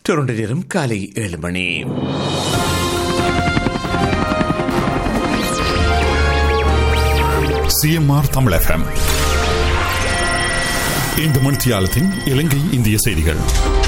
Toronto நேரம் காலை ஏழு மணி சிஎம்ஆர் தமிழ் எஃப்எம் இந்த மணித்தியாலத்தின் இலங்கை இந்திய செய்திகள்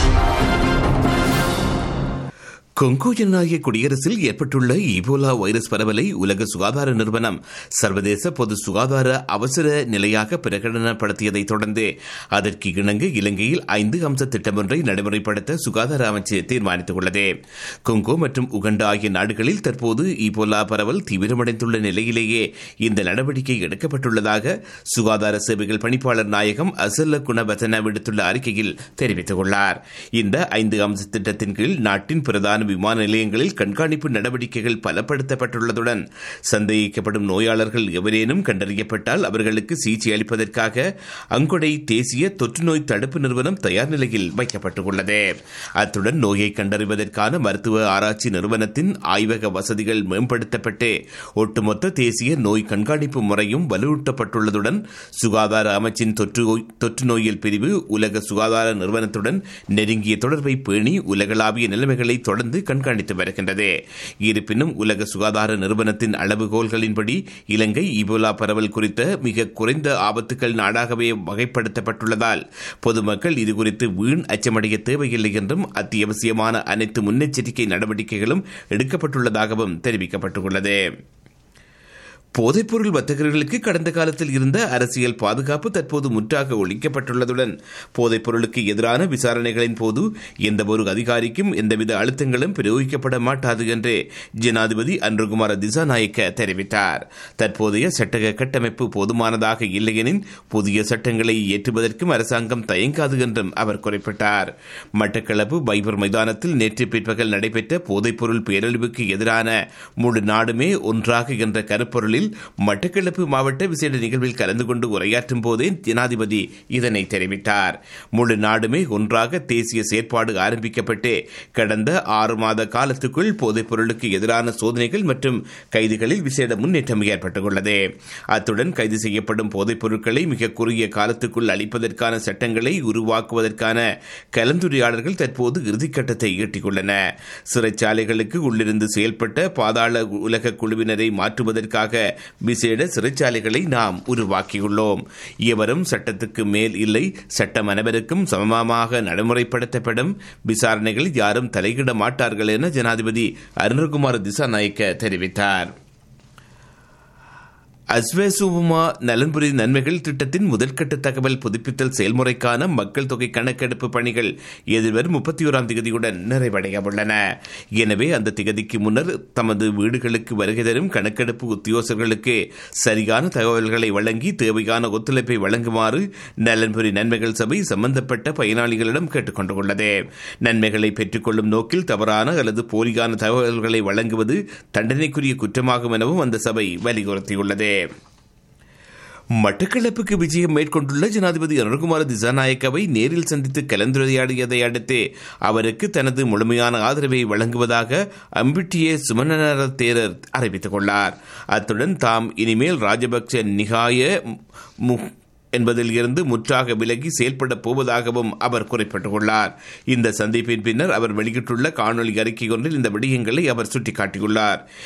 கொங்கோ ஜனநாயக குடியரசில் ஏற்பட்டுள்ள ஈபோலா வைரஸ் பரவலை உலக சுகாதார நிறுவனம் சர்வதேச பொது சுகாதார அவசர நிலையாக பிரகடனப்படுத்தியதைத் தொடர்ந்து அதற்கு இணங்க இலங்கையில் ஐந்து அம்ச திட்டம் ஒன்றை நடைமுறைப்படுத்த சுகாதார அமைச்சு தீர்மானித்துள்ளது கொங்கோ மற்றும் உகண்டா ஆகிய நாடுகளில் தற்போது ஈபோலா பரவல் தீவிரமடைந்துள்ள நிலையிலேயே இந்த நடவடிக்கை எடுக்கப்பட்டுள்ளதாக சுகாதார சேவைகள் பணிப்பாளர் நாயகம் அசல்ல குணபத்தன விடுத்துள்ள அறிக்கையில் தெரிவித்துள்ளார் இந்த ஐந்து அம்ச திட்டத்தின் கீழ் நாட்டின் பிரதான விமான நிலையங்களில் கண்காணிப்பு நடவடிக்கைகள் பலப்படுத்தப்பட்டுள்ளதுடன் சந்தேகிக்கப்படும் நோயாளர்கள் எவரேனும் கண்டறியப்பட்டால் அவர்களுக்கு சிகிச்சை அளிப்பதற்காக அங்கொடை தேசிய தொற்றுநோய் தடுப்பு நிறுவனம் தயார் நிலையில் வைக்கப்பட்டுள்ளது அத்துடன் நோயை கண்டறிவதற்கான மருத்துவ ஆராய்ச்சி நிறுவனத்தின் ஆய்வக வசதிகள் மேம்படுத்தப்பட்டு ஒட்டுமொத்த தேசிய நோய் கண்காணிப்பு முறையும் வலுவூட்டப்பட்டுள்ளதுடன் சுகாதார அமைச்சின் தொற்று தொற்று நோயியல் பிரிவு உலக சுகாதார நிறுவனத்துடன் நெருங்கிய தொடர்பை பேணி உலகளாவிய நிலைமைகளை தொடர்ந்து கண்காணித்து வருகின்றது இருப்பினும் உலக சுகாதார நிறுவனத்தின் அளவுகோல்களின்படி இலங்கை இபோலா பரவல் குறித்த மிக குறைந்த ஆபத்துக்கள் நாடாகவே வகைப்படுத்தப்பட்டுள்ளதால் பொதுமக்கள் இதுகுறித்து வீண் அச்சமடைய தேவையில்லை என்றும் அத்தியாவசியமான அனைத்து முன்னெச்சரிக்கை நடவடிக்கைகளும் எடுக்கப்பட்டுள்ளதாகவும் தெரிவிக்கப்பட்டுள்ளது போதைப்பொருள் வர்த்தகர்களுக்கு கடந்த காலத்தில் இருந்த அரசியல் பாதுகாப்பு தற்போது முற்றாக ஒழிக்கப்பட்டுள்ளதுடன் போதைப் பொருளுக்கு எதிரான விசாரணைகளின் போது எந்தவொரு அதிகாரிக்கும் எந்தவித அழுத்தங்களும் பிரயோகிக்கப்பட மாட்டாது என்று ஜனாதிபதி அன்ருகுமார திசாநாயக்க தெரிவித்தார் தற்போதைய சட்டக கட்டமைப்பு போதுமானதாக இல்லையெனின் புதிய சட்டங்களை இயற்றுவதற்கும் அரசாங்கம் தயங்காது என்றும் அவர் குறிப்பிட்டார் மட்டக்களப்பு பைபர் மைதானத்தில் நேற்று பிற்பகல் நடைபெற்ற போதைப்பொருள் பேரழிவுக்கு எதிரான முழு நாடுமே ஒன்றாக என்ற கருப்பொருளில் மட்டக்களப்பு மாவட்ட விசேட நிகழ்வில் கலந்து கொண்டு உரையாற்றும் போதே ஜனாதிபதி இதனை தெரிவித்தார் முழு நாடுமே ஒன்றாக தேசிய செயற்பாடு ஆரம்பிக்கப்பட்டு கடந்த ஆறு மாத காலத்துக்குள் போதைப் பொருளுக்கு எதிரான சோதனைகள் மற்றும் கைதுகளில் விசேட முன்னேற்றம் ஏற்பட்டுள்ளது அத்துடன் கைது செய்யப்படும் போதைப் பொருட்களை மிக குறுகிய காலத்துக்குள் அளிப்பதற்கான சட்டங்களை உருவாக்குவதற்கான கலந்துரையாடல்கள் தற்போது இறுதிக்கட்டத்தை எட்டியுள்ளன சிறைச்சாலைகளுக்கு உள்ளிருந்து செயல்பட்ட பாதாள உலக குழுவினரை மாற்றுவதற்காக விசேட சிறைச்சாலைகளை நாம் உருவாக்கியுள்ளோம் எவரும் சட்டத்துக்கு மேல் இல்லை சட்டம் அனைவருக்கும் சமமாக நடைமுறைப்படுத்தப்படும் விசாரணைகள் யாரும் தலையிட மாட்டார்கள் என ஜனாதிபதி அருண்குமார் திசாநாயக்க தெரிவித்தார் அஸ்வேசுமா நலன்புரி நன்மைகள் திட்டத்தின் முதற்கட்ட தகவல் புதுப்பித்தல் செயல்முறைக்கான மக்கள் தொகை கணக்கெடுப்பு பணிகள் எதிர்வரும் முப்பத்தி ஓராம் திகதியுடன் நிறைவடைய உள்ளன எனவே அந்த திகதிக்கு முன்னர் தமது வீடுகளுக்கு வருகை தரும் கணக்கெடுப்பு உத்தியோகர்களுக்கு சரியான தகவல்களை வழங்கி தேவையான ஒத்துழைப்பை வழங்குமாறு நலன்புரி நன்மைகள் சபை சம்பந்தப்பட்ட பயனாளிகளிடம் கேட்டுக் கொண்டுள்ளது நன்மைகளை பெற்றுக்கொள்ளும் நோக்கில் தவறான அல்லது போலியான தகவல்களை வழங்குவது தண்டனைக்குரிய குற்றமாகும் எனவும் அந்த சபை வலியுறுத்தியுள்ளது மட்டக்களப்புக்கு விஜயம் மேற்கொண்டுள்ள ஜனாதிபதி அருண்குமார் திசாநாயக்கவை நேரில் சந்தித்து கலந்துரையாடியதை அடுத்து அவருக்கு தனது முழுமையான ஆதரவை வழங்குவதாக அம்பிட்டிய சுமணர தேரர் அறிவித்துக் கொண்டார் அத்துடன் தாம் இனிமேல் ராஜபக்ச நிகாய என்பதில் இருந்து முற்றாக விலகி செயல்பட போவதாகவும் அவர் குறிப்பிட்டுள்ளார் இந்த சந்திப்பின் பின்னர் அவர் வெளியிட்டுள்ள காணொலி அறிக்கை ஒன்றில் இந்த விடயங்களை அவர் சுட்டிக்காட்டியுள்ளார்